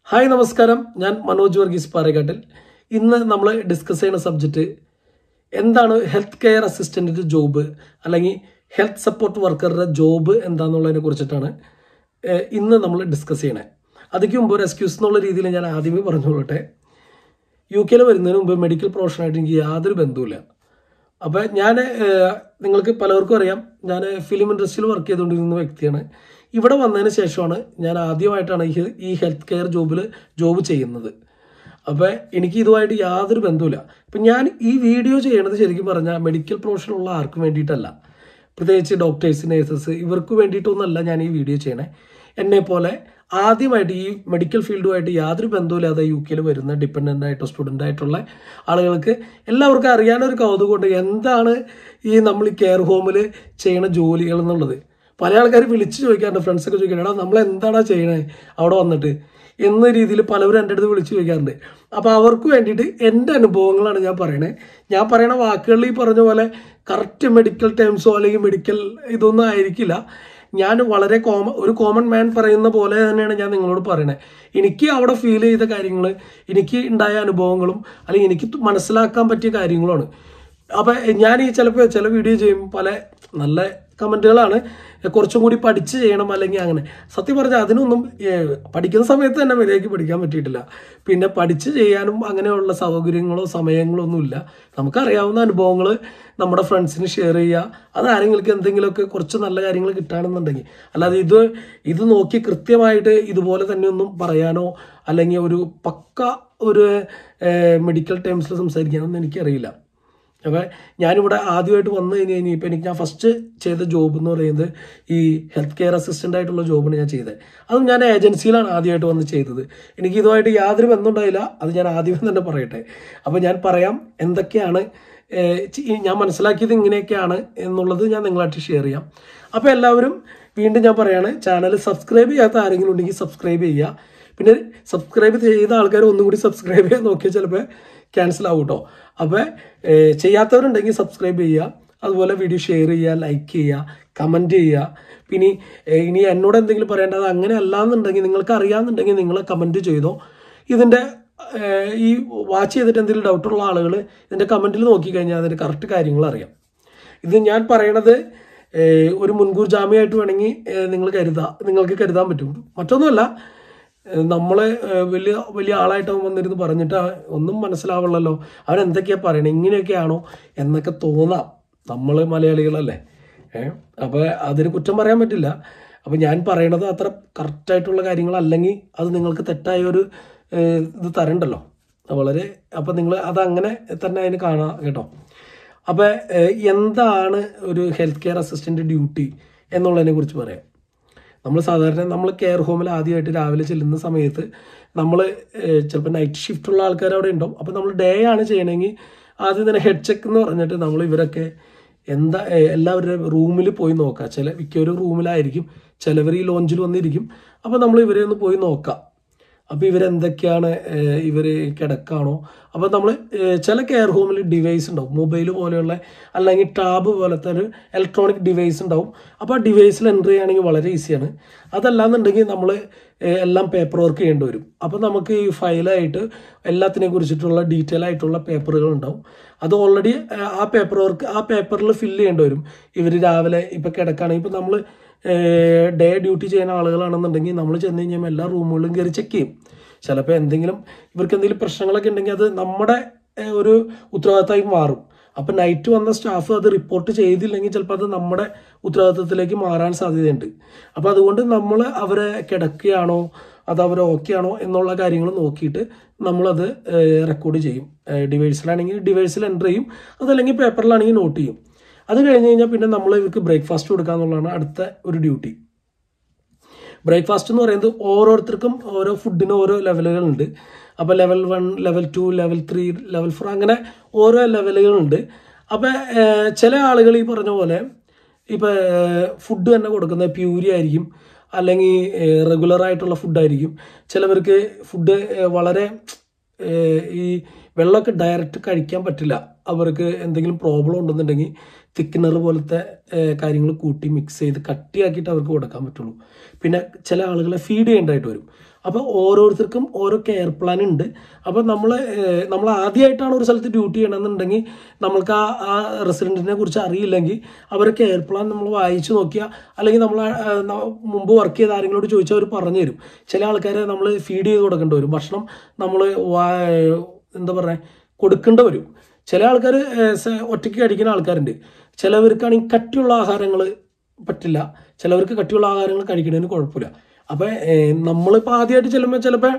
hi നമസ്കാരം ഞാൻ മനോജ് വർഗീസ് പാറേക്കാട്ടിൽ ഇന്ന് നമ്മൾ ഡിസ്കസ് ചെയ്യുന്ന സബ്ജക്റ്റ് എന്താണ് ഹെൽത്ത് കെയർ അസിസ്റ്റൻറ്റിൻ്റെ ജോബ് അല്ലെങ്കിൽ ഹെൽത്ത് സപ്പോർട്ട് വർക്കറുടെ ജോബ് എന്താണെന്നുള്ളതിനെ കുറിച്ചിട്ടാണ് ഏഹ്, ഇന്ന് നമ്മൾ ഡിസ്കസ് ചെയ്യണേ അതിക്ക് മുമ്പ് ഒരു എക്സ്ക്യൂസ് എന്നുള്ള രീതിയിൽ ഞാൻ ആദ്യമേ പറഞ്ഞുകൊള്ളട്ടെ യു കെയിൽ വരുന്നതിന് മുമ്പ് മെഡിക്കൽ പ്രൊഫഷനായിട്ട് എനിക്ക് യാതൊരു ബന്ധവുമില്ല അപ്പോൾ ഞാൻ നിങ്ങൾക്ക് പലർക്കും അറിയാം ഞാൻ ഫിലിം ഇൻഡസ്ട്രിയിൽ വർക്ക് ചെയ്തുകൊണ്ടിരുന്ന വ്യക്തിയാണ് ഇവിടെ വന്നതിന് ശേഷമാണ് ഞാൻ ആദ്യമായിട്ടാണ് ഈ ഈ ഹെൽത്ത് കെയർ ജോബിൽ ജോബ് ചെയ്യുന്നത് അപ്പോൾ എനിക്ക് ഇതുമായിട്ട് യാതൊരു ബന്ധവുമില്ല അപ്പം ഞാൻ ഈ വീഡിയോ ചെയ്യണത് ശരിക്കും പറഞ്ഞാൽ മെഡിക്കൽ പ്രൊഫഷനുള്ള ആർക്കും വേണ്ടിയിട്ടല്ല പ്രത്യേകിച്ച് ഡോക്ടേഴ്സ് നേഴ്സസ് ഇവർക്ക് വേണ്ടിയിട്ടൊന്നുമല്ല ഞാൻ ഈ വീഡിയോ ചെയ്യണേ എന്നെ പോലെ ആദ്യമായിട്ട് ഈ മെഡിക്കൽ ഫീൽഡുമായിട്ട് യാതൊരു ബന്ധവുമില്ലാതെ യു കെയിൽ വരുന്ന ഡിപ്പെൻഡൻ്റ് ആയിട്ടോ സ്റ്റുഡൻ്റ് ആയിട്ടുള്ള ആളുകൾക്ക് എല്ലാവർക്കും അറിയാനൊരു കൗതുകമുണ്ട് എന്താണ് ഈ നമ്മൾ ഈ കെയർ ഹോമിൽ ചെയ്യണ ജോലികൾ എന്നുള്ളത് പല ആൾക്കാർ വിളിച്ച് ചോദിക്കാറുണ്ട് ഫ്രണ്ട്സൊക്കെ ചോദിക്കാറുണ്ട് എടാ നമ്മൾ എന്താടാ ചെയ്യണേ അവിടെ വന്നിട്ട് എന്ന രീതിയിൽ പലവരും എൻ്റെ അടുത്ത് വിളിച്ച് ചോദിക്കാറുണ്ട് അപ്പോൾ അവർക്ക് വേണ്ടിയിട്ട് എൻ്റെ അനുഭവങ്ങളാണ് ഞാൻ പറയണേ ഞാൻ പറയണ വാക്കുകളിൽ ഈ പറഞ്ഞ പോലെ കറക്റ്റ് മെഡിക്കൽ ടേംസോ അല്ലെങ്കിൽ മെഡിക്കൽ ഇതൊന്നും ആയിരിക്കില്ല ഞാൻ വളരെ കോമ ഒരു കോമൺ മാൻ പറയുന്ന പോലെ തന്നെയാണ് ഞാൻ നിങ്ങളോട് പറയണേ എനിക്ക് അവിടെ ഫീൽ ചെയ്ത കാര്യങ്ങൾ എനിക്ക് ഉണ്ടായ അനുഭവങ്ങളും അല്ലെങ്കിൽ എനിക്ക് മനസ്സിലാക്കാൻ പറ്റിയ കാര്യങ്ങളുമാണ് അപ്പം ഞാൻ ഈ ചിലപ്പോൾ ചില വീഡിയോ ചെയ്യും പല നല്ല കമൻറ്റുകളാണ് കുറച്ചും കൂടി പഠിച്ച് ചെയ്യണം അല്ലെങ്കിൽ അങ്ങനെ സത്യം പറഞ്ഞാൽ അതിനൊന്നും ഏഹ്, പഠിക്കുന്ന സമയത്ത് തന്നെ മര്യാദയ്ക്ക് പഠിക്കാൻ പറ്റിയിട്ടില്ല പിന്നെ പഠിച്ച് ചെയ്യാനും അങ്ങനെയുള്ള സൗകര്യങ്ങളോ സമയങ്ങളോ ഒന്നുമില്ല നമുക്കറിയാവുന്ന അനുഭവങ്ങൾ നമ്മുടെ ഫ്രണ്ട്സിന് ഷെയർ ചെയ്യുക അത് ആരെങ്കിലും എന്തെങ്കിലുമൊക്കെ കുറച്ച് നല്ല കാര്യങ്ങൾ കിട്ടുകയാണെന്നുണ്ടെങ്കിൽ അല്ലാതെ ഇത് ഇത് നോക്കി കൃത്യമായിട്ട് ഇതുപോലെ തന്നെ ഒന്നും പറയാനോ അല്ലെങ്കിൽ ഒരു പക്ക ഒരു മെഡിക്കൽ ടേംസിൽ സംസാരിക്കാനൊന്നും എനിക്കറിയില്ല അപ്പോൾ ഞാനിവിടെ ആദ്യമായിട്ട് വന്നു കഴിഞ്ഞ് കഴിഞ്ഞാൽ ഇപ്പം എനിക്ക് ഞാൻ ഫസ്റ്റ് ചെയ്ത ജോബ് എന്ന് പറയുന്നത് ഈ ഹെൽത്ത് കെയർ അസിസ്റ്റൻ്റ് ആയിട്ടുള്ള ജോബാണ് ഞാൻ ചെയ്തത് അതും ഞാൻ ഏജൻസിയിലാണ് ആദ്യമായിട്ട് വന്ന് ചെയ്തത് എനിക്ക് ഇതുമായിട്ട് യാതൊരു ബന്ധമുണ്ടായില്ല അത് ഞാൻ ആദ്യമേ തന്നെ പറയട്ടെ അപ്പോൾ ഞാൻ പറയാം എന്തൊക്കെയാണ് ഏഹ്, ചി- ഈ ഞാൻ മനസ്സിലാക്കിയത് ഇങ്ങനെയൊക്കെയാണ് എന്നുള്ളത് ഞാൻ നിങ്ങളായിട്ട് ഷെയർ ചെയ്യാം അപ്പോൾ എല്ലാവരും വീണ്ടും ഞാൻ പറയാണ് ചാനൽ സബ്സ്ക്രൈബ് ചെയ്യാത്ത ആരെങ്കിലും ഉണ്ടെങ്കിൽ സബ്സ്ക്രൈബ് ചെയ്യുക പിന്നെ സബ്സ്ക്രൈബ് ചെയ്ത ആൾക്കാർ ഒന്നും കൂടി സബ്സ്ക്രൈബ് ചെയ്യാൻ നോക്കിയാൽ ചിലപ്പോൾ ക്യാൻസൽ ആവും കേട്ടോ അപ്പോൾ ചെയ്യാത്തവരുണ്ടെങ്കിൽ സബ്സ്ക്രൈബ് ചെയ്യുക അതുപോലെ വീഡിയോ ഷെയർ ചെയ്യുക ലൈക്ക് ചെയ്യുക കമൻറ്റ് ചെയ്യുക പിന്നെ ഏഹ്, ഇനി എന്നോട് എന്തെങ്കിലും പറയേണ്ടത് അങ്ങനെ അല്ലാന്നുണ്ടെങ്കിൽ നിങ്ങൾക്ക് അറിയാമെന്നുണ്ടെങ്കിൽ നിങ്ങൾ കമൻറ്റ് ചെയ്തോ ഇതിൻ്റെ ഏഹ്, ഈ വാച്ച് ചെയ്തിട്ട് എന്തെങ്കിലും ഡൗട്ടുള്ള ആളുകൾ ഇതിൻ്റെ കമൻറ്റിൽ നോക്കിക്കഴിഞ്ഞാൽ അതിൻ്റെ കറക്റ്റ് കാര്യങ്ങൾ അറിയാം ഇത് ഞാൻ പറയണത് ഏഹ്, ഒരു മുൻകൂർ ജാമ്യമായിട്ട് വേണമെങ്കിൽ നിങ്ങൾ കരുതാം നിങ്ങൾക്ക് കരുതാൻ പറ്റും മറ്റൊന്നുമല്ല ഏഹ്, നമ്മളെ ഏഹ്, വലിയ വലിയ ആളായിട്ട് അവൻ വന്നിരുന്ന് പറഞ്ഞിട്ട് അവൻ ഒന്നും മനസ്സിലാവുള്ളല്ലോ അവൻ എന്തൊക്കെയാണ് പറയണത് ഇങ്ങനെയൊക്കെയാണോ എന്നൊക്കെ തോന്നാം നമ്മൾ മലയാളികളല്ലേ ഏഹ് അപ്പോൾ അതിന് കുറ്റം പറയാൻ പറ്റില്ല അപ്പോൾ ഞാൻ പറയണത് അത്ര കറക്റ്റായിട്ടുള്ള കാര്യങ്ങളല്ലെങ്കിൽ അത് നിങ്ങൾക്ക് തെറ്റായ ഒരു ഏഹ്, ഇത് തരണ്ടല്ലോ വളരെ അപ്പം നിങ്ങൾ അതങ്ങനെ തന്നെ അതിന് കാണാം കേട്ടോ അപ്പോൾ എന്താണ് ഒരു ഹെൽത്ത് കെയർ അസിസ്റ്റൻ്റ് ഡ്യൂട്ടി എന്നുള്ളതിനെ കുറിച്ച് പറയാം നമ്മൾ സാധാരണ നമ്മൾ കെയർ ഹോമിൽ ആദ്യമായിട്ട് രാവിലെ ചെല്ലുന്ന സമയത്ത് നമ്മൾ ചിലപ്പോൾ നൈറ്റ് ഷിഫ്റ്റ് ഉള്ള ആൾക്കാർ അവിടെ ഉണ്ടാവും അപ്പോൾ നമ്മൾ ഡേ ആണ് ചെയ്യണമെങ്കിൽ ആദ്യം തന്നെ ഹെഡ് ചെക്ക് എന്ന് പറഞ്ഞിട്ട് നമ്മൾ ഇവരൊക്കെ എന്താ ഏഹ്, എല്ലാവരുടെ റൂമിൽ പോയി നോക്കുക ചില മിക്കവരും റൂമിലായിരിക്കും ചിലവർ ഈ ലോഞ്ചിൽ വന്നിരിക്കും അപ്പോൾ നമ്മൾ ഇവരെ ഒന്ന് പോയി നോക്കാം അപ്പോൾ ഇവരെന്തൊക്കെയാണ് ഇവർ കിടക്കാണോ അപ്പോൾ നമ്മൾ ചില കെയർ ഹോമിൽ ഡിവൈസ് ഉണ്ടാവും മൊബൈൽ പോലെയുള്ള അല്ലെങ്കിൽ ടാബ് പോലത്തെ ഒരു ഇലക്ട്രോണിക് ഡിവൈസ് ഉണ്ടാവും അപ്പോൾ ആ ഡിവൈസിൽ എൻ്റർ ചെയ്യുകയാണെങ്കിൽ വളരെ ഈസിയാണ് അതല്ലാന്നുണ്ടെങ്കിൽ നമ്മൾ എല്ലാം പേപ്പർ വർക്ക് ചെയ്യേണ്ടി വരും അപ്പോൾ നമുക്ക് ഈ ഫയലായിട്ട് എല്ലാത്തിനെ കുറിച്ചിട്ടുള്ള ഡീറ്റെയിൽ ആയിട്ടുള്ള പേപ്പറുകൾ ഉണ്ടാവും അത് ഓൾറെഡി ആ പേപ്പർ വർക്ക് ആ പേപ്പറിൽ ഫില്ല് ചെയ്യേണ്ടി വരും ഇവർ രാവിലെ ഇപ്പോൾ കിടക്കുകയാണെങ്കിൽ ഇപ്പോൾ നമ്മൾ ഡേ ഡ്യൂട്ടി ചെയ്യുന്ന ആളുകളാണെന്നുണ്ടെങ്കിൽ നമ്മൾ ചെന്ന് കഴിഞ്ഞാൽ എല്ലാ റൂമുകളിലും കയറി ചെക്ക് ചെയ്യും ചിലപ്പോൾ എന്തെങ്കിലും ഇവർക്ക് എന്തെങ്കിലും പ്രശ്നങ്ങളൊക്കെ ഉണ്ടെങ്കിൽ അത് നമ്മുടെ ഏഹ്, ഒരു ഉത്തരവാദിത്തമായി മാറും അപ്പം നൈറ്റ് വന്ന സ്റ്റാഫ് അത് റിപ്പോർട്ട് ചെയ്തില്ലെങ്കിൽ ചിലപ്പോൾ അത് നമ്മുടെ ഉത്തരവാദിത്തത്തിലേക്ക് മാറാൻ സാധ്യതയുണ്ട് അപ്പോൾ അതുകൊണ്ട് നമ്മൾ അവരെ കിടക്കുകയാണോ അത് അവർ ഓക്കെ ആണോ എന്നുള്ള കാര്യങ്ങൾ നോക്കിയിട്ട് നമ്മളത് റെക്കോർഡ് ചെയ്യും ഡിവൈസിലാണെങ്കിൽ ഡിവൈസിൽ എൻ്റർ ചെയ്യും അതല്ലെങ്കിൽ പേപ്പറിലാണെങ്കിൽ നോട്ട് ചെയ്യും അത് കഴിഞ്ഞ് കഴിഞ്ഞാൽ പിന്നെ നമ്മൾ ഇവർക്ക് ബ്രേക്ക്ഫാസ്റ്റ് കൊടുക്കുക എന്നുള്ളതാണ് അടുത്ത ഒരു ഡ്യൂട്ടി ബ്രേക്ക്ഫാസ്റ്റ് എന്ന് പറയുന്നത് ഓരോരുത്തർക്കും ഓരോ ഫുഡിന് ഓരോ ലെവലുകളുണ്ട് അപ്പോൾ level one level two level three level four അങ്ങനെ ഓരോ ലെവലുകളുണ്ട് അപ്പോൾ ചില ആളുകൾ ഈ പറഞ്ഞ പോലെ ഇപ്പോൾ ഫുഡ് തന്നെ കൊടുക്കുന്നത് പ്യൂരി ആയിരിക്കും അല്ലെങ്കിൽ റെഗുലർ ആയിട്ടുള്ള ഫുഡായിരിക്കും ചിലവർക്ക് ഫുഡ് വളരെ ഏഹ് ഈ വെള്ളമൊക്കെ ഡയറക്റ്റ് കഴിക്കാൻ പറ്റില്ല അവർക്ക് എന്തെങ്കിലും പ്രോബ്ലം ഉണ്ടെന്നുണ്ടെങ്കിൽ തിക്കനർ പോലത്തെ കാര്യങ്ങൾ കൂട്ടി മിക്സ് ചെയ്ത് കട്ടിയാക്കിയിട്ട് അവർക്ക് കൊടുക്കാൻ പറ്റുള്ളൂ പിന്നെ ചില ആളുകളെ ഫീഡ് ചെയ്യേണ്ടതായിട്ട് വരും അപ്പോൾ ഓരോരുത്തർക്കും ഓരോ കെയർ പ്ലാൻ ഉണ്ട് അപ്പോൾ നമ്മൾ നമ്മൾ ആദ്യമായിട്ടാണ് ഒരു സ്ഥലത്ത് ഡ്യൂട്ടി ചെയ്യണമെന്നുണ്ടെങ്കിൽ നമ്മൾക്ക് ആ ആ റെസിഡൻറ്റിനെ കുറിച്ച് അറിയില്ലെങ്കിൽ അവരുടെ കെയർ പ്ലാൻ നമ്മൾ വായിച്ചു നോക്കിയാൽ അല്ലെങ്കിൽ നമ്മൾ ആ, ന- മുമ്പ് വർക്ക് ചെയ്ത ആരെങ്കിലോട് ചോദിച്ചാൽ അവർ പറഞ്ഞു തരും ചില ആൾക്കാരെ നമ്മൾ ഫീഡ് ചെയ്ത് കൊടുക്കേണ്ടി വരും ഭക്ഷണം നമ്മൾ എന്താ പറയുക കൊടുക്കേണ്ടി വരും ചില ആൾക്കാർ ഒറ്റയ്ക്ക് കഴിക്കുന്ന ആൾക്കാരുണ്ട് ചിലവർക്കാണെങ്കിൽ കട്ടിയുള്ള ആഹാരങ്ങൾ പറ്റില്ല ചിലവർക്ക് കട്ടിയുള്ള ആഹാരങ്ങൾ കഴിക്കുന്നതിന് കുഴപ്പമില്ല അപ്പം നമ്മളിപ്പോൾ ആദ്യമായിട്ട് ചെല്ലുമ്പോൾ ചിലപ്പോൾ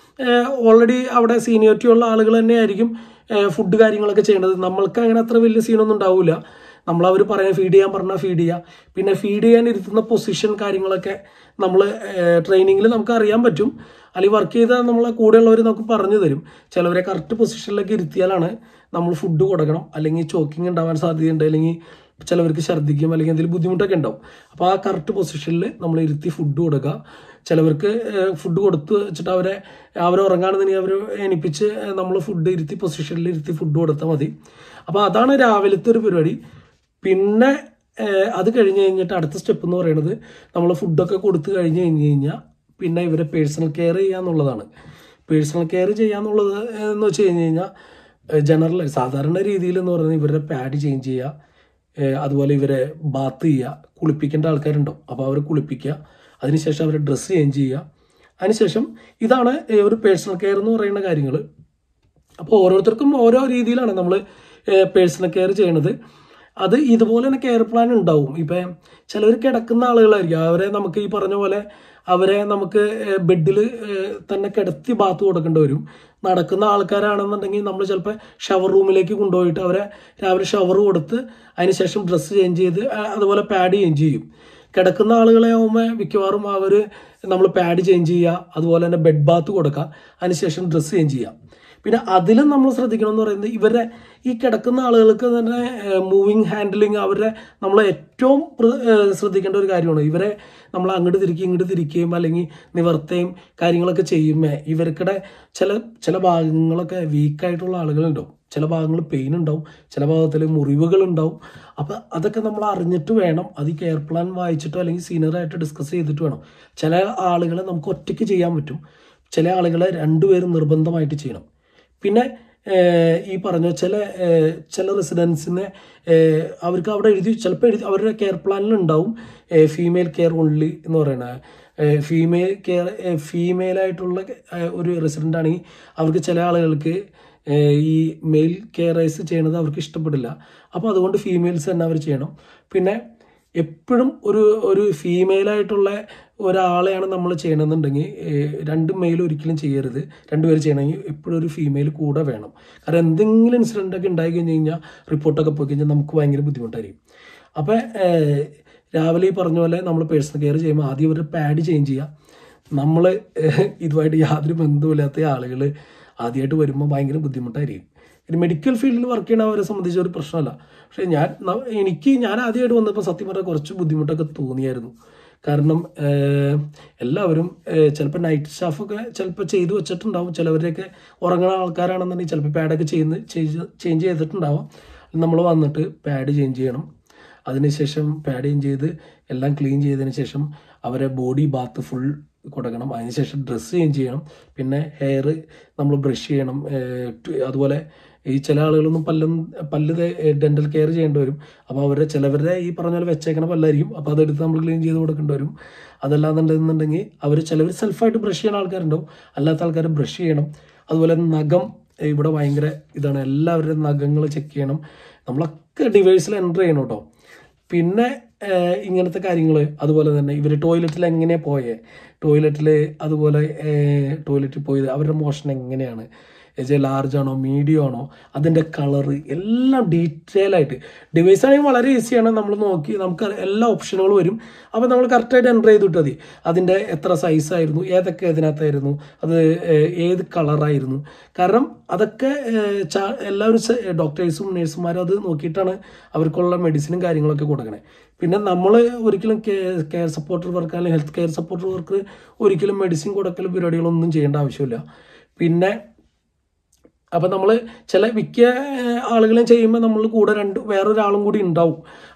ഓൾറെഡി അവിടെ സീനിയോറിറ്റി ഉള്ള ആളുകൾ തന്നെയായിരിക്കും ഫുഡ് കാര്യങ്ങളൊക്കെ ചെയ്യേണ്ടത് നമ്മൾക്ക് അങ്ങനെ അത്ര വലിയ സീനൊന്നും ഉണ്ടാവില്ല നമ്മൾ അവർ പറയാൻ ഫീഡ് ചെയ്യാൻ പറഞ്ഞാൽ ഫീഡ് ചെയ്യുക പിന്നെ ഫീഡ് ചെയ്യാൻ ഇരുത്തുന്ന പൊസിഷൻ കാര്യങ്ങളൊക്കെ നമ്മൾ ട്രെയിനിങ്ങിൽ നമുക്ക് അറിയാൻ പറ്റും അല്ലെങ്കിൽ വർക്ക് ചെയ്താൽ നമ്മളെ കൂടെയുള്ളവർ നമുക്ക് പറഞ്ഞു തരും ചിലവരെ കറക്റ്റ് പൊസിഷനിലേക്ക് ഇരുത്തിയാലാണ് നമ്മൾ ഫുഡ് കൊടുക്കണം അല്ലെങ്കിൽ ചോക്കിങ് ഉണ്ടാവാൻ സാധ്യതയുണ്ട് അല്ലെങ്കിൽ ചിലവർക്ക് ഛർദ്ദിക്കും അല്ലെങ്കിൽ എന്തെങ്കിലും ബുദ്ധിമുട്ടൊക്കെ ഉണ്ടാവും അപ്പോൾ ആ കറക്റ്റ് പൊസിഷനിൽ നമ്മൾ ഇരുത്തി ഫുഡ് കൊടുക്കുക ചിലവർക്ക് ഫുഡ് കൊടുത്ത് വെച്ചിട്ട് അവരെ അവർ ഉറങ്ങാണെന്നുണ്ടെങ്കിൽ അവർ എണിപ്പിച്ച് നമ്മൾ ഫുഡ് ഇരുത്തി പൊസിഷനിൽ ഇരുത്തി ഫുഡ് കൊടുത്താൽ മതി അപ്പോൾ അതാണ് രാവിലത്തെ ഒരു പരിപാടി പിന്നെ ഏഹ്, അത് കഴിഞ്ഞ് കഴിഞ്ഞിട്ട് അടുത്ത സ്റ്റെപ്പ് എന്ന് പറയുന്നത് നമ്മൾ ഫുഡൊക്കെ കൊടുത്തു കഴിഞ്ഞ് കഴിഞ്ഞ് കഴിഞ്ഞാൽ പിന്നെ ഇവരെ പേഴ്സണൽ കെയർ ചെയ്യുക എന്നുള്ളതാണ് പേഴ്സണൽ കെയർ ചെയ്യുക എന്നുള്ളത് എന്ന് വെച്ച് കഴിഞ്ഞ് കഴിഞ്ഞാൽ ജനറൽ സാധാരണ രീതിയിൽ എന്ന് പറയുന്നത് ഇവരുടെ പാഡ് ചേഞ്ച് ചെയ്യുക ഏഹ് അതുപോലെ ഇവരെ ബാത്ത് ചെയ്യുക കുളിപ്പിക്കേണ്ട ആൾക്കാരുണ്ടാവും അപ്പോൾ അവരെ കുളിപ്പിക്കുക അതിനുശേഷം അവരെ ഡ്രസ്സ് ചേഞ്ച് ചെയ്യുക അതിനുശേഷം ഇതാണ് ഏഹ് ഒരു പേഴ്സണൽ കെയർ എന്ന് പറയുന്ന കാര്യങ്ങൾ അപ്പോൾ ഓരോരുത്തർക്കും ഓരോ രീതിയിലാണ് നമ്മൾ പേഴ്സണൽ കെയർ ചെയ്യണത് അത് ഇതുപോലെ തന്നെ കെയർ പ്ലാൻ ഉണ്ടാവും ഇപ്പം ചിലവർ കിടക്കുന്ന ആളുകളായിരിക്കും അവരെ നമുക്ക് ഈ പറഞ്ഞ പോലെ അവരെ നമുക്ക് ബെഡിൽ തന്നെ കിടത്തി ബാത്ത് കൊടുക്കേണ്ടി വരും നടക്കുന്ന ആൾക്കാരാണെന്നുണ്ടെങ്കിൽ നമ്മൾ ചിലപ്പോൾ ഷവർ റൂമിലേക്ക് കൊണ്ടുപോയിട്ട് അവരെ രാവിലെ ഷവർ കൊടുത്ത് അതിനുശേഷം ഡ്രസ്സ് ചേഞ്ച് ചെയ്ത് ആ, അതുപോലെ പാഡ് ചേഞ്ച് ചെയ്യും കിടക്കുന്ന ആളുകളെ ആകുമ്പോൾ മിക്കവാറും അവർ നമ്മൾ പാഡ് ചേഞ്ച് ചെയ്യുക അതുപോലെ തന്നെ ബെഡ് ബാത്ത് കൊടുക്കുക അതിനുശേഷം ഡ്രസ്സ് ചേഞ്ച് ചെയ്യുക പിന്നെ അതിലും നമ്മൾ ശ്രദ്ധിക്കണം എന്ന് പറയുന്നത് ഇവരുടെ ഈ കിടക്കുന്ന ആളുകൾക്ക് തന്നെ മൂവിങ് ഹാൻഡിലിങ് അവരുടെ നമ്മൾ ഏറ്റവും പ്ര- ഏഹ് ശ്രദ്ധിക്കേണ്ട ഒരു കാര്യമാണ് ഇവരെ നമ്മൾ അങ്ങോട്ട് തിരിക്കുകയും ഇങ്ങോട്ട് തിരിക്കുകയും അല്ലെങ്കിൽ നിവർത്തുകയും കാര്യങ്ങളൊക്കെ ചെയ്യുമ്പോൾ ഇവർക്കിടെ ചില ചില ഭാഗങ്ങളൊക്കെ വീക്കായിട്ടുള്ള ആളുകളുണ്ടാവും ചില ഭാഗങ്ങൾ പെയിൻ ഉണ്ടാവും ചില ഭാഗത്തിൽ മുറിവുകൾ ഉണ്ടാവും അപ്പം അതൊക്കെ നമ്മൾ അറിഞ്ഞിട്ട് വേണം അത് ഈ കെയർ പ്ലാൻ വായിച്ചിട്ടോ അല്ലെങ്കിൽ സീനിയറായിട്ട് ഡിസ്കസ് ചെയ്തിട്ട് വേണം ചില ആളുകളെ നമുക്ക് ഒറ്റയ്ക്ക് ചെയ്യാൻ പറ്റും ചില ആളുകളെ രണ്ടുപേരും നിർബന്ധമായിട്ട് ചെയ്യണം പിന്നെ ഏഹ്, ഈ പറഞ്ഞ ചില ഏഹ്, ചില റെസിഡൻസിനെ ഏഹ്, അവർക്ക് അവിടെ എഴുതി ചിലപ്പോൾ എഴുതി അവരുടെ കെയർ പ്ലാനിൽ ഉണ്ടാവും ഫീമെയിൽ കെയർ ഓൺലി എന്ന് പറയുന്നത് ഫീമെയിൽ കെയർ ഫീമെയിലായിട്ടുള്ള ഒരു റെസിഡൻ്റ് ആണെങ്കിൽ അവർക്ക് ചില ആളുകൾക്ക് ഏഹ്, ഈ മെയിൽ കെയറേഴ്സ് ചെയ്യണത് അവർക്ക് ഇഷ്ടപ്പെടില്ല അപ്പോൾ അതുകൊണ്ട് ഫീമെയിൽസ് തന്നെ അവർ ചെയ്യണം പിന്നെ എപ്പോഴും ഒരു ഒരു ഫീമെയിലായിട്ടുള്ള ഒരാളെയാണ് നമ്മൾ ചെയ്യണമെന്നുണ്ടെങ്കിൽ ഏഹ്, രണ്ട് മെയിൽ ഒരിക്കലും ചെയ്യരുത് രണ്ടുപേര് ചെയ്യണമെങ്കിൽ എപ്പോഴും ഒരു ഫീമെയിൽ കൂടെ വേണം കാരണം എന്തെങ്കിലും ഇൻസിഡൻ്റ് ഒക്കെ ഉണ്ടായി കഴിഞ്ഞ് കഴിഞ്ഞാൽ റിപ്പോർട്ടൊക്കെ പോയി കഴിഞ്ഞാൽ നമുക്ക് ഭയങ്കര ബുദ്ധിമുട്ടായിരിക്കും അപ്പോൾ ഏഹ്, രാവിലെ ഈ പറഞ്ഞ പോലെ നമ്മൾ പേഴ്സണൽ കെയർ ചെയ്യുമ്പോൾ ആദ്യം ഒരു പാഡ് ചേഞ്ച് ചെയ്യുക നമ്മൾ ഇതുമായിട്ട് യാതൊരു ബന്ധവുമില്ലാത്ത ആളുകൾ ആദ്യമായിട്ട് വരുമ്പോൾ ഭയങ്കര ബുദ്ധിമുട്ടായിരിക്കും ഇനി മെഡിക്കൽ ഫീൽഡിൽ വർക്ക് ചെയ്യണവരെ സംബന്ധിച്ച് ഒരു പ്രശ്നമല്ല പക്ഷേ ഞാൻ ന- എനിക്ക് ഞാൻ ആദ്യമായിട്ട് വന്നപ്പോൾ സത്യം പറഞ്ഞാൽ കുറച്ച് ബുദ്ധിമുട്ടൊക്കെ തോന്നിയായിരുന്നു കാരണം ഏഹ്, എല്ലാവരും ചിലപ്പോൾ നൈറ്റ് സ്റ്റാഫൊക്കെ ചിലപ്പോൾ ചെയ്തു വെച്ചിട്ടുണ്ടാവും ചിലവരെയൊക്കെ ഉറങ്ങുന്ന ആൾക്കാരാണെന്നുണ്ടെങ്കിൽ ചിലപ്പോൾ പാഡൊക്കെ ചെയ്യുന്ന ചേഞ്ച് ചെയ്തിട്ടുണ്ടാവും നമ്മൾ വന്നിട്ട് പാഡ് ചേഞ്ച് ചെയ്യണം അതിനുശേഷം പാഡ് ചേഞ്ച് ചെയ്ത് എല്ലാം ക്ലീൻ ചെയ്തതിന് ശേഷം അവരെ ബോഡി ബാത്ത് ഫുൾ കൊടുക്കണം അതിനുശേഷം ഡ്രസ്സ് ചേഞ്ച് ചെയ്യണം പിന്നെ ഹെയർ നമ്മൾ ബ്രഷ് ചെയ്യണം ഏഹ് ട്- അതുപോലെ ഈ ചില ആളുകളൊന്നും പല്ലും പല്ല് ഡെന്റൽ കെയർ ചെയ്യേണ്ടി വരും അപ്പോൾ അവരുടെ ചിലവരുടെ ഈ പറഞ്ഞ പോലെ വെച്ചേക്കണ പല്ലായിരിക്കും അപ്പോൾ അതെടുത്ത് നമ്മൾ ക്ലീൻ ചെയ്ത് കൊടുക്കേണ്ടി വരും അതല്ലാന്നുണ്ടെന്നുണ്ടെങ്കിൽ അവർ ചിലവർ സെൽഫായിട്ട് ബ്രഷ് ചെയ്യുന്ന ആൾക്കാരുണ്ടാവും അല്ലാത്ത ആൾക്കാർ ബ്രഷ് ചെയ്യണം അതുപോലെ നഖം ഇവിടെ ഭയങ്കര ഇതാണ് എല്ലാവരുടെയും നഖങ്ങൾ ചെക്ക് ചെയ്യണം നമ്മളൊക്കെ ഡിവൈസിൽ എൻ്റർ ചെയ്യണം കേട്ടോ പിന്നെ ഏഹ്, ഇങ്ങനത്തെ കാര്യങ്ങൾ അതുപോലെ തന്നെ ഇവർ ടോയ്ലറ്റിൽ എങ്ങനെ പോയേ ടോയ്ലറ്റിൽ അതുപോലെ ടോയ്ലറ്റിൽ പോയത് അവരുടെ മോഷൻ എങ്ങനെയാണ് ലാർജ് ആണോ മീഡിയം ആണോ അതിൻ്റെ കളറ് എല്ലാം ഡീറ്റെയിൽ ആയിട്ട് ഡിവൈസ് ആണെങ്കിൽ വളരെ ഈസിയാണ് നമ്മൾ നോക്കി നമുക്ക് എല്ലാ ഓപ്ഷനുകളും വരും അപ്പോൾ നമ്മൾ കറക്റ്റായിട്ട് എൻ്റർ ചെയ്ത് വിട്ടാൽ മതി അതിൻ്റെ എത്ര സൈസായിരുന്നു ഏതൊക്കെ ഇതിനകത്തായിരുന്നു അത് ഏഹ്, ഏത് കളറായിരുന്നു കാരണം അതൊക്കെ ഏഹ്, ചാ- എല്ലാവരും ഡോക്ടേഴ്സും നേഴ്സുമാരും അത് നോക്കിയിട്ടാണ് അവർക്കുള്ള മെഡിസിനും കാര്യങ്ങളൊക്കെ കൊടുക്കണേ പിന്നെ നമ്മൾ ഒരിക്കലും കെയർ സപ്പോർട്ടർ വർക്ക് അല്ലെങ്കിൽ ഹെൽത്ത് കെയർ സപ്പോർട്ടർ വർക്ക് ഒരിക്കലും മെഡിസിൻ കൊടുക്കൽ പരിപാടികളൊന്നും ചെയ്യേണ്ട ആവശ്യമില്ല പിന്നെ അപ്പം നമ്മൾ ചില മിക്ക ഏഹ്, ആളുകളും ചെയ്യുമ്പോൾ നമ്മൾ കൂടെ രണ്ട് വേറൊരാളും കൂടി ഉണ്ടാവും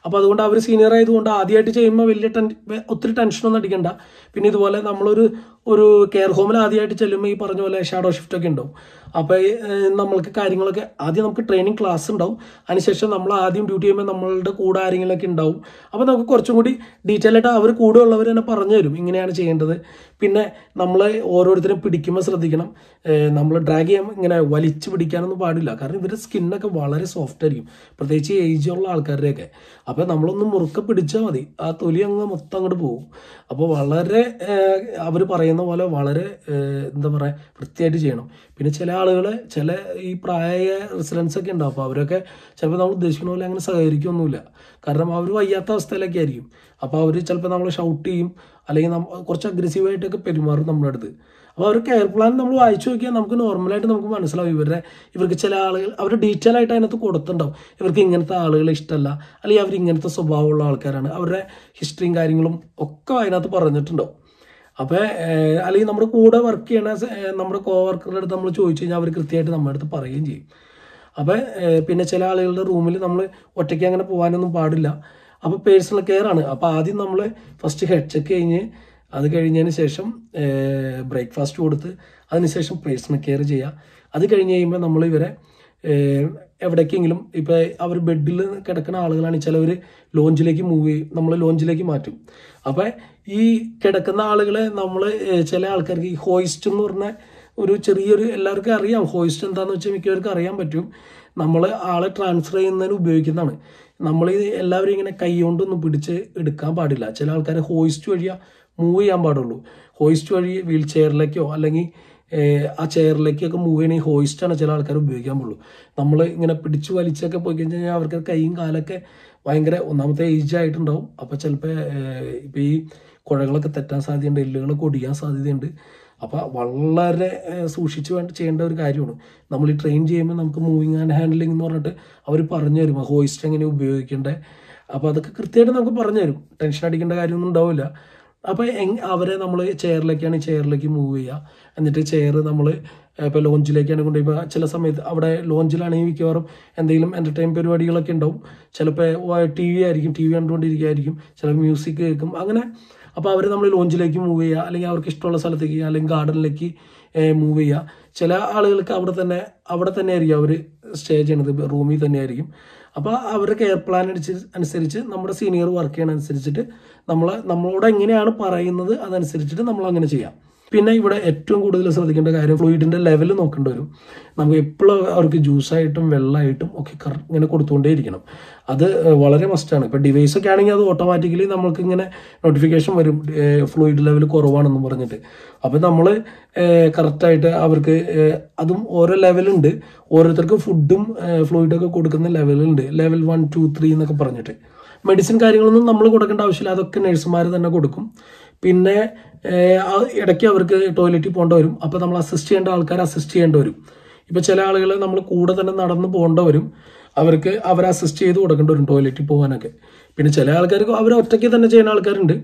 അപ്പോൾ അതുകൊണ്ട് അവർ സീനിയർ ആയതുകൊണ്ട് ആദ്യമായിട്ട് ചെയ്യുമ്പോൾ വലിയ ടെൻ ഒത്തിരി ടെൻഷനൊന്നും അടിക്കണ്ട പിന്നെ ഇതുപോലെ നമ്മളൊരു ഒരു കെയർ ഹോമിൽ ആദ്യമായിട്ട് ചെല്ലുമ്പോൾ ഈ പറഞ്ഞ പോലെ ഷാഡോ ഷിഫ്റ്റ് ഒക്കെ ഉണ്ടാവും അപ്പോൾ നമ്മൾക്ക് കാര്യങ്ങളൊക്കെ ആദ്യം നമുക്ക് ട്രെയിനിങ് ക്ലാസ് ഉണ്ടാവും അതിനുശേഷം നമ്മൾ ആദ്യം ഡ്യൂട്ടി ചെയ്യുമ്പോൾ നമ്മളുടെ കൂടെ ആരെങ്കിലുമൊക്കെ ഉണ്ടാവും അപ്പോൾ നമുക്ക് കുറച്ചും കൂടി ഡീറ്റെയിൽ ആയിട്ട് അവർ കൂടെ ഉള്ളവർ തന്നെ പറഞ്ഞു തരും ഇങ്ങനെയാണ് ചെയ്യേണ്ടത് പിന്നെ നമ്മൾ ഓരോരുത്തരും പിടിക്കുമ്പോൾ ശ്രദ്ധിക്കണം നമ്മൾ ഡ്രാഗ് ചെയ്യുമ്പോൾ ഇങ്ങനെ വലിച്ചു പിടിക്കാനൊന്നും പാടില്ല കാരണം ഇവരുടെ സ്കിന്നൊക്കെ വളരെ സോഫ്റ്റ് ആയിരിക്കും പ്രത്യേകിച്ച് ഏജുള്ള ആൾക്കാരുടെയൊക്കെ അപ്പോൾ നമ്മളൊന്ന് മുറുക്കെ പിടിച്ചാൽ മതി ആ തൊലി അങ്ങ് മൊത്തം അങ്ങോട്ട് പോകും അപ്പോൾ വളരെ അവർ പറയുന്ന പോലെ വളരെ ഏഹ്, എന്താ പറയുക വൃത്തിയായിട്ട് ചെയ്യണം പിന്നെ ചില ആളുകൾ ചില ഈ പ്രായ റെസിഡൻസ് ഒക്കെ ഉണ്ടാവും അപ്പോൾ അവരൊക്കെ ചിലപ്പോൾ നമ്മൾ ഉദ്ദേശിക്കുന്ന പോലെ അങ്ങനെ സഹകരിക്കൊന്നുമില്ല കാരണം അവർ വയ്യാത്ത അവസ്ഥയിലൊക്കെ ആയിരിക്കും അപ്പോൾ അവർ ചിലപ്പോൾ നമ്മൾ ഷൗട്ട് ചെയ്യും അല്ലെങ്കിൽ നമ്മ കുറച്ച് അഗ്രസീവായിട്ടൊക്കെ പെരുമാറും നമ്മുടെ അടുത്ത് അപ്പോൾ അവർ കെയർ പ്ലാൻ നമ്മൾ വായിച്ചു നോക്കിയാൽ നമുക്ക് നോർമലായിട്ട് നമുക്ക് മനസ്സിലാവും ഇവരുടെ ഇവർക്ക് ചില ആളുകൾ അവർ ഡീറ്റെയിൽ ആയിട്ട് അതിനകത്ത് കൊടുത്തിട്ടുണ്ടാവും ഇവർക്ക് ഇങ്ങനത്തെ ആളുകളെ ഇഷ്ടമല്ല അല്ലെങ്കിൽ അവർ ഇങ്ങനത്തെ സ്വഭാവമുള്ള ആൾക്കാരാണ് അവരുടെ ഹിസ്റ്ററിയും കാര്യങ്ങളും ഒക്കെ അതിനകത്ത് പറഞ്ഞിട്ടുണ്ടാവും അപ്പോൾ അല്ലെങ്കിൽ നമ്മുടെ കൂടെ വർക്ക് ചെയ്യണ സ- ഏഹ് നമ്മുടെ കോ വർക്കറുടെ അടുത്ത് നമ്മൾ ചോദിച്ചു കഴിഞ്ഞാൽ അവർ കൃത്യമായിട്ട് നമ്മുടെ അടുത്ത് പറയുകയും ചെയ്യും അപ്പോൾ പിന്നെ ചില ആളുകളുടെ റൂമിൽ നമ്മൾ ഒറ്റയ്ക്ക് അങ്ങനെ പോകാനൊന്നും പാടില്ല അപ്പോൾ പേഴ്സണൽ കെയർ ആണ് അപ്പോൾ ആദ്യം നമ്മൾ ഫസ്റ്റ് ഹെഡ് ചെക്ക് കഴിഞ്ഞ് അത് കഴിഞ്ഞതിന് ശേഷം ബ്രേക്ക്ഫാസ്റ്റ് കൊടുത്ത് അതിനുശേഷം പേഴ്സണൽ കെയർ ചെയ്യുക അത് കഴിഞ്ഞ് കഴിയുമ്പോൾ നമ്മൾ ഇവരെ ഏഹ് എവിടേക്കെങ്കിലും ഇപ്പോൾ അവർ ബെഡിൽ കിടക്കുന്ന ആളുകളാണ് ചിലവർ ലോഞ്ചിലേക്ക് മൂവ് ചെയ്യും നമ്മൾ ലോഞ്ചിലേക്ക് മാറ്റും അപ്പോൾ ഈ കിടക്കുന്ന ആളുകളെ നമ്മൾ ചില ആൾക്കാർക്ക് ഈ ഹോയിസ്റ്റ് എന്ന് പറഞ്ഞ ഒരു ചെറിയൊരു എല്ലാവർക്കും അറിയാം ഹോയിസ്റ്റ് എന്താണെന്ന് വെച്ചാൽ മിക്കവർക്കും അറിയാൻ പറ്റും നമ്മൾ ആളെ ട്രാൻസ്ഫർ ചെയ്യുന്നതിന് ഉപയോഗിക്കുന്നതാണ് നമ്മൾ ഈ എല്ലാവരും ഇങ്ങനെ കൈ കൊണ്ടൊന്നും പിടിച്ച് എടുക്കാൻ പാടില്ല ചില ആൾക്കാർ ഹോയിസ്റ്റ് വഴിയാ മൂവ് ചെയ്യാൻ പാടുള്ളൂ ഹോയിസ്റ്റ് വഴി വീൽ ചെയറിലേക്കോ അല്ലെങ്കിൽ ഏഹ് ആ ചെയറിലേക്കൊക്കെ മൂവ് ചെയ്യണമെങ്കിൽ ഹോയിസ്റ്റാണ് ചില ആൾക്കാർ ഉപയോഗിക്കാൻ പാടുള്ളൂ നമ്മൾ ഇങ്ങനെ പിടിച്ചു വലിച്ചൊക്കെ പോയി കഴിഞ്ഞാൽ അവർക്ക് കൈയും കാലൊക്കെ ഭയങ്കര ഒന്നാമത്തെ ഏജ് ആയിട്ടുണ്ടാവും അപ്പോൾ ചിലപ്പോൾ ഇപ്പോൾ ഈ കുഴകളൊക്കെ തെറ്റാൻ സാധ്യതയുണ്ട് എല്ലുകളൊക്കെ ഒടിയാൻ സാധ്യതയുണ്ട് അപ്പോൾ വളരെ ഏഹ്, സൂക്ഷിച്ച് വേണ്ട ചെയ്യേണ്ട ഒരു കാര്യമാണ് നമ്മൾ ഈ ട്രെയിൻ ചെയ്യുമ്പോൾ നമുക്ക് മൂവിങ് ആൻഡ് ഹാൻഡ്ലിംഗ് എന്ന് പറഞ്ഞിട്ട് അവർ പറഞ്ഞു തരും ആ ഹോയിസ്റ്റ് എങ്ങനെ ഉപയോഗിക്കേണ്ടത് അപ്പോൾ അതൊക്കെ കൃത്യമായിട്ട് നമുക്ക് പറഞ്ഞു തരും ടെൻഷൻ അടിക്കേണ്ട കാര്യമൊന്നും ഉണ്ടാവില്ല അപ്പോൾ എങ് അവരെ നമ്മൾ ചെയറിലേക്കാണ് ചെയറിലേക്ക് മൂവ് ചെയ്യുക എന്നിട്ട് ചെയർ നമ്മൾ ഇപ്പോൾ ലോഞ്ചിലേക്കാണ് കൊണ്ടുപോയി ഇപ്പോൾ ചില സമയത്ത് അവിടെ ലോഞ്ചിലാണെങ്കിൽ മിക്കവാറും എന്തെങ്കിലും എൻ്റർടൈൻ പരിപാടികളൊക്കെ ഉണ്ടാവും ചിലപ്പോൾ ടി വി ആയിരിക്കും ടി വി കണ്ടുകൊണ്ടിരിക്കുകയായിരിക്കും ചിലപ്പോൾ മ്യൂസിക് കേൾക്കും അങ്ങനെ അപ്പോൾ അവർ നമ്മൾ ലോഞ്ചിലേക്ക് മൂവ് ചെയ്യുക അല്ലെങ്കിൽ അവർക്ക് ഇഷ്ടമുള്ള സ്ഥലത്തേക്ക് അല്ലെങ്കിൽ ഗാർഡനിലേക്ക് മൂവ് ചെയ്യുക ചില ആളുകൾക്ക് അവിടെ തന്നെ അവിടെ തന്നെ ആയിരിക്കും അവർ സ്റ്റേ ചെയ്യണത് റൂമിൽ തന്നെ ആയിരിക്കും അപ്പോൾ അവരുടെ കെയർ പ്ലാൻ അനുസരിച്ച് നമ്മുടെ സീനിയർ വർക്ക് ചെയ്യണ അനുസരിച്ചിട്ട് നമ്മൾ നമ്മളോട് എങ്ങനെയാണ് പറയുന്നത് അതനുസരിച്ചിട്ട് നമ്മൾ അങ്ങനെ ചെയ്യാം പിന്നെ ഇവിടെ ഏറ്റവും കൂടുതൽ ശ്രദ്ധിക്കേണ്ട കാര്യം ഫ്ലൂയിഡിന്റെ ലെവൽ നോക്കേണ്ടി വരും നമുക്ക് എപ്പോഴും അവർക്ക് ജ്യൂസായിട്ടും വെള്ളമായിട്ടും ഒക്കെ കറ- ഇങ്ങനെ കൊടുത്തുകൊണ്ടേയിരിക്കണം അത് ഏഹ്, വളരെ മസ്റ്റാണ് ഇപ്പം ഡിവൈസ് ഒക്കെ ആണെങ്കിൽ അത് ഓട്ടോമാറ്റിക്കലി നമ്മൾക്ക് ഇങ്ങനെ നോട്ടിഫിക്കേഷൻ വരും ഫ്ലൂയിഡ് ലെവൽ കുറവാണെന്ന് പറഞ്ഞിട്ട് അപ്പം നമ്മൾ കറക്റ്റായിട്ട് അവർക്ക് ഏഹ്, അതും ഓരോ ലെവലുണ്ട് ഓരോരുത്തർക്ക് ഫുഡും ഫ്ലൂയിഡൊക്കെ കൊടുക്കുന്ന ലെവലുണ്ട് ലെവൽ വൺ ടു ത്രീ എന്നൊക്കെ പറഞ്ഞിട്ട് മെഡിസിൻ കാര്യങ്ങളൊന്നും നമ്മൾ കൊടുക്കേണ്ട ആവശ്യമില്ല അതൊക്കെ നഴ്സുമാർ തന്നെ കൊടുക്കും പിന്നെ ഏഹ്, ആ ഇടയ്ക്ക് അവർക്ക് ടോയ്ലറ്റിൽ പോകേണ്ട വരും അപ്പോൾ നമ്മൾ അസിസ്റ്റ് ചെയ്യേണ്ട ആൾക്കാർ അസിസ്റ്റ് ചെയ്യേണ്ടി വരും ഇപ്പോൾ ചില ആളുകൾ നമ്മൾ കൂടെ തന്നെ നടന്ന് പോകേണ്ട വരും അവർക്ക് അവരെ അസിസ്റ്റ് ചെയ്ത് കൊടുക്കേണ്ടി വരും ടോയ്ലറ്റിൽ പോകാനൊക്കെ പിന്നെ ചില ആൾക്കാർക്ക് അവർ ഒറ്റയ്ക്ക് തന്നെ ചെയ്യുന്ന ആൾക്കാരുണ്ട്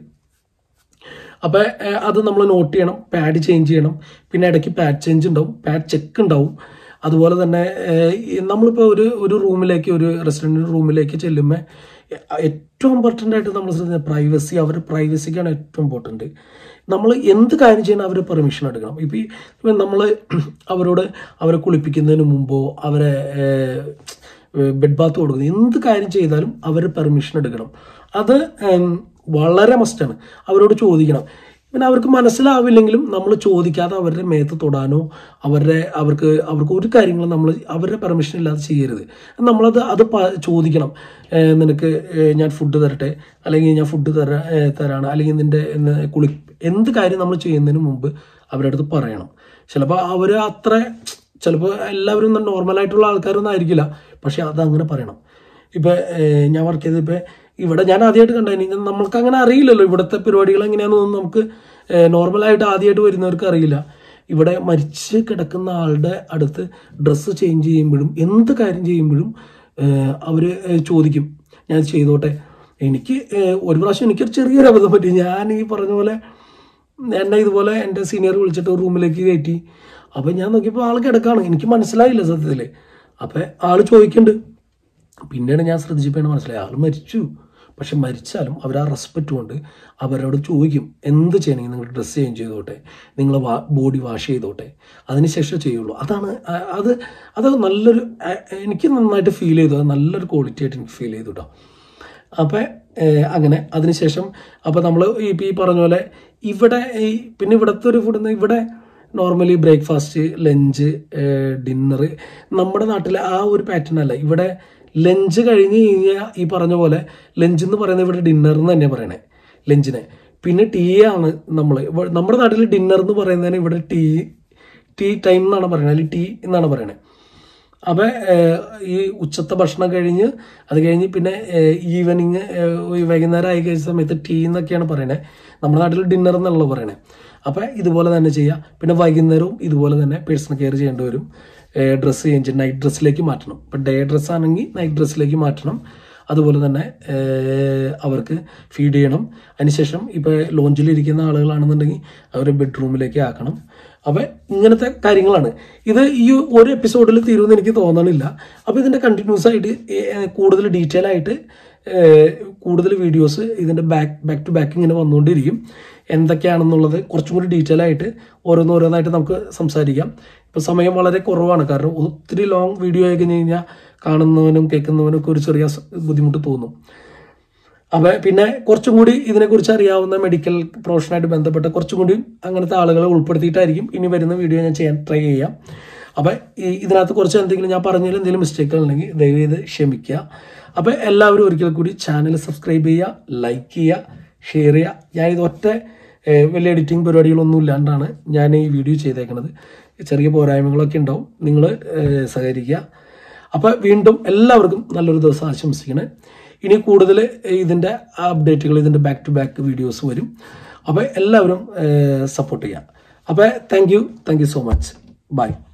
അപ്പോൾ അത് നമ്മൾ നോട്ട് ചെയ്യണം പാഡ് ചേഞ്ച് ചെയ്യണം പിന്നെ ഇടയ്ക്ക് പാഡ് ചേഞ്ച് ഉണ്ടാവും പാഡ് ചെക്ക് ഉണ്ടാവും അതുപോലെ തന്നെ ഏഹ്, ഈ നമ്മളിപ്പോൾ ഒരു ഒരു റൂമിലേക്ക് ഒരു റെസിഡൻറ്റ് റൂമിലേക്ക് ചെല്ലുമ്പോൾ ഏറ്റവും ഇമ്പോർട്ടൻ്റ് ആയിട്ട് നമ്മൾ ശ്രദ്ധിക്കുന്നത് പ്രൈവസി അവരുടെ പ്രൈവസിക്കാണ് ഏറ്റവും ഇമ്പോർട്ടൻറ്റ് നമ്മൾ എന്ത് കാര്യം ചെയ്യണം അവർ പെർമിഷൻ എടുക്കണം ഇപ്പം നമ്മൾ അവരോട് അവരെ കുളിപ്പിക്കുന്നതിന് മുമ്പോ അവരെ ബെഡ് ബാത്ത് കൊടുക്കുന്നത് എന്ത് കാര്യം ചെയ്താലും അവർ പെർമിഷൻ എടുക്കണം അത് ഉം, വളരെ മസ്റ്റാണ് അവരോട് ചോദിക്കണം പിന്നെ അവർക്ക് മനസ്സിലാവില്ലെങ്കിലും നമ്മൾ ചോദിക്കാതെ അവരുടെ മേത്ത് തൊടാനോ അവരുടെ അവർക്ക് അവർക്ക് ഒരു കാര്യങ്ങളും നമ്മൾ അവരുടെ പെർമിഷൻ ഇല്ലാതെ ചെയ്യരുത് നമ്മളത് അത് പ- ചോദിക്കണം ഏഹ് നിനക്ക് ഏഹ് ഞാൻ ഫുഡ് തരട്ടെ അല്ലെങ്കിൽ ഞാൻ ഫുഡ് തര ഏഹ് തരാണ് അല്ലെങ്കിൽ നിന്റെ എന്ന് കുളി എന്ത് കാര്യം നമ്മൾ ചെയ്യുന്നതിന് മുമ്പ് അവരുടെ അടുത്ത് പറയണം ചിലപ്പോൾ അവർ അത്ര ചിലപ്പോൾ എല്ലാവരും നോർമലായിട്ടുള്ള ആൾക്കാരൊന്നും ആയിരിക്കില്ല പക്ഷെ അത് അങ്ങനെ പറയണം ഇപ്പം ഞാൻ വർക്ക് ചെയ്ത് ഇപ്പം ഇവിടെ ഞാൻ ആദ്യമായിട്ട് കണ്ടതിന് നമ്മൾക്ക് അങ്ങനെ അറിയില്ലല്ലോ ഇവിടുത്തെ പരിപാടികൾ എങ്ങനെയാണെന്നൊന്നും നമുക്ക് നോർമലായിട്ട് ആദ്യമായിട്ട് വരുന്നവർക്ക് അറിയില്ല ഇവിടെ മരിച്ച് കിടക്കുന്ന ആളുടെ അടുത്ത് ഡ്രസ്സ് ചേഞ്ച് ചെയ്യുമ്പോഴും എന്ത് കാര്യം ചെയ്യുമ്പോഴും അവർ ചോദിക്കും ഞാൻ ചെയ്തോട്ടെ എനിക്ക് ഏഹ്, ഒരു പ്രാവശ്യം എനിക്കൊരു ചെറിയൊരു അബദ്ധം പറ്റി ഞാൻ ഈ പറഞ്ഞ പോലെ എന്നെ ഇതുപോലെ എൻ്റെ സീനിയർ വിളിച്ചിട്ട് റൂമിലേക്ക് കയറ്റി അപ്പം ഞാൻ നോക്കിയപ്പോൾ ആൾ കിടക്കാണ് എനിക്ക് മനസ്സിലായില്ല സത്യത്തിൽ അപ്പം ആൾ ചോദിക്കുന്നുണ്ട് പിന്നീട് ഞാൻ ശ്രദ്ധിച്ചപ്പോഴാണ് മനസ്സിലായി ആൾ മരിച്ചു പക്ഷെ മരിച്ചാലും അവർ ആ റെസ്പെക്റ്റ് കൊണ്ട് അവരോട് ചോദിക്കും എന്ത് ചെയ്യണമെങ്കിൽ നിങ്ങൾ ഡ്രസ്സ് ചേഞ്ച് ചെയ്തോട്ടെ നിങ്ങൾ വാ ബോഡി വാഷ് ചെയ്തോട്ടെ അതിനുശേഷം ചെയ്യുള്ളൂ അതാണ് ആ- അത് അത് നല്ലൊരു ആ, എനിക്ക് നന്നായിട്ട് ഫീൽ ചെയ്തു അത് നല്ലൊരു ക്വാളിറ്റി ആയിട്ട് എനിക്ക് ഫീൽ ചെയ്തു കേട്ടോ അപ്പം അങ്ങനെ അതിനുശേഷം അപ്പം നമ്മൾ ഇപ്പം ഈ പറഞ്ഞ പോലെ ഇവിടെ ഈ പിന്നെ ഇവിടുത്തെ ഒരു ഫുഡ് ഇവിടെ നോർമലി ബ്രേക്ക്ഫാസ്റ്റ് ലഞ്ച് ഡിന്നർ നമ്മുടെ നാട്ടിലെ ആ ഒരു പാറ്റേൺ അല്ല ഇവിടെ ലഞ്ച് കഴിഞ്ഞ് കഴിഞ്ഞാൽ ഈ പറഞ്ഞ പോലെ ലഞ്ച് എന്ന് പറയുന്നത് ഇവിടെ ഡിന്നർ എന്ന് തന്നെ പറയണേ ലഞ്ചിനെ പിന്നെ ടീ ആണ് നമ്മൾ നമ്മുടെ നാട്ടിൽ ഡിന്നർ എന്ന് പറയുന്നതിന് ഇവിടെ ടീ ടീ ടൈം എന്നാണ് പറയുന്നത് അല്ലെങ്കിൽ ടീ എന്നാണ് പറയുന്നത് അപ്പോൾ ഈ ഉച്ചത്തെ ഭക്ഷണം കഴിഞ്ഞ് അത് കഴിഞ്ഞ് പിന്നെ ഈവനിങ് വൈകുന്നേരം ആയി കഴിഞ്ഞ സമയത്ത് ടീ എന്നൊക്കെയാണ് പറയണത് നമ്മുടെ നാട്ടിൽ ഡിന്നർ എന്നുള്ളത് പറയണേ അപ്പോൾ ഇതുപോലെ തന്നെ ചെയ്യുക പിന്നെ വൈകുന്നേരവും ഇതുപോലെ തന്നെ പേഴ്സണൽ കെയർ ചെയ്യേണ്ടി വരും ഡ്രസ്സ് ചേഞ്ച് നൈറ്റ് ഡ്രസ്സിലേക്ക് മാറ്റണം ഇപ്പം ഡേ ഡ്രസ്സ് ആണെങ്കിൽ നൈറ്റ് ഡ്രസ്സിലേക്ക് മാറ്റണം അതുപോലെ തന്നെ ഏഹ്, അവർക്ക് ഫീഡ് ചെയ്യണം അതിനുശേഷം ഇപ്പോൾ ലോഞ്ചിലിരിക്കുന്ന ആളുകളാണെന്നുണ്ടെങ്കിൽ അവരെ ബെഡ്റൂമിലേക്ക് ആക്കണം അപ്പം ഇങ്ങനത്തെ കാര്യങ്ങളാണ് ഇത് ഈ ഒരു എപ്പിസോഡിൽ തീരുമെന്ന് എനിക്ക് തോന്നണില്ല അപ്പോൾ ഇതിൻ്റെ കണ്ടിന്യൂസ് ആയിട്ട് ഏഹ്, കൂടുതൽ ഡീറ്റെയിൽ ആയിട്ട് ഏഹ്, കൂടുതൽ വീഡിയോസ് ഇതിൻ്റെ ബാക്ക് ബാക്ക് ടു ബാക്ക് ഇങ്ങനെ വന്നുകൊണ്ടിരിക്കും എന്തൊക്കെയാണെന്നുള്ളത് കുറച്ചും കൂടി ഡീറ്റെയിൽ ആയിട്ട് ഓരോന്നോരോന്നായിട്ട് നമുക്ക് സംസാരിക്കാം ഇപ്പോൾ സമയം വളരെ കുറവാണ് കാരണം ഒത്തിരി ലോങ് വീഡിയോ ആയി കഴിഞ്ഞ് കഴിഞ്ഞാൽ കാണുന്നവനും കേൾക്കുന്നവനും ഒക്കെ ഒരു ചെറിയ സ- ബുദ്ധിമുട്ട് തോന്നും അപ്പോൾ പിന്നെ കുറച്ചും കൂടി ഇതിനെക്കുറിച്ച് അറിയാവുന്ന മെഡിക്കൽ പ്രൊഫഷനായിട്ട് ബന്ധപ്പെട്ട കുറച്ചും കൂടി അങ്ങനത്തെ ആളുകളെ ഉൾപ്പെടുത്തിയിട്ടായിരിക്കും ഇനി വരുന്ന വീഡിയോ ഞാൻ ചെയ്യാൻ ട്രൈ ചെയ്യാം അപ്പോൾ ഈ ഇതിനകത്ത് കുറച്ച് എന്തെങ്കിലും ഞാൻ പറഞ്ഞതിൽ എന്തെങ്കിലും മിസ്റ്റേക്കുകൾ ഉണ്ടെങ്കിൽ ദയവ് ചെയ്ത് ക്ഷമിക്കുക അപ്പോൾ എല്ലാവരും ഒരിക്കൽ കൂടി ചാനൽ സബ്സ്ക്രൈബ് ചെയ്യുക ലൈക്ക് ചെയ്യുക ഷെയർ ചെയ്യുക ഞാൻ ഇത് ഒറ്റ ഏഹ്, വലിയ എഡിറ്റിംഗ് പരിപാടികളൊന്നും ഇല്ലാണ്ടാണ് ഞാൻ ഈ വീഡിയോ ചെയ്തേക്കുന്നത് ചെറിയ പോരായ്മകളൊക്കെ ഉണ്ടാവും നിങ്ങൾ സഹകരിക്കുക അപ്പോൾ വീണ്ടും എല്ലാവർക്കും നല്ലൊരു ദിവസം ആശംസിക്കണേ ഇനി കൂടുതൽ ഇതിൻ്റെ അപ്ഡേറ്റുകൾ ഇതിൻ്റെ ബാക്ക് ടു ബാക്ക് വീഡിയോസ് വരും അപ്പോൾ എല്ലാവരും സപ്പോർട്ട് ചെയ്യുക അപ്പോൾ thank you thank you so much by